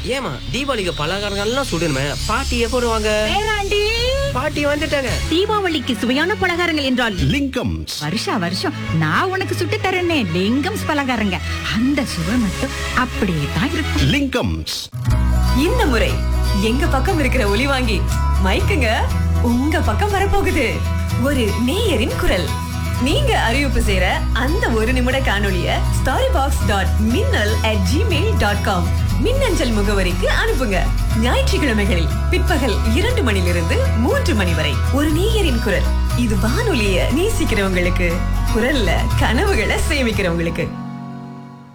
ஏமா தீபாவளிக்கு பலகாரங்கள்லாம் சுடணுமே பாட்டி எப்போ வருவாங்க பேராண்டி பாட்டி வந்துட்டாங்க தீபாவளிக்கு சுவையான பலகாரங்கள் என்றால் லிங்கம்ஸ் வருஷா வருஷம் நான் உனக்கு சுட்டு தரேனே லிங்கம்ஸ் பலகாரங்க அந்த சுவை மட்டும் அப்படியே தான் இருக்கும் லிங்கம்ஸ் இந்த முறை எங்க பக்கம் இருக்கிற ஒலி வாங்கி மைக்குங்க உங்க பக்கம் வரப்போகுது ஒரு நேயரின் குரல் நீங்க அறிவிப்பு செய்யற அந்த ஒரு நிமிட காணொளிய story box dot Minnal at Gmail dot com மின்னஞ்சல் முகவரிக்கு அனுப்புங்க ஞாயிற்றுக்கிழமைகளில் பிற்பகல் இரண்டு மணிலிருந்து மூன்று மணி வரை ஒரு நேயரின் குரல் இது வானொலிய நேசிக்கிறவங்களுக்கு குரல்ல கனவுகளை சேமிக்கிறவங்களுக்கு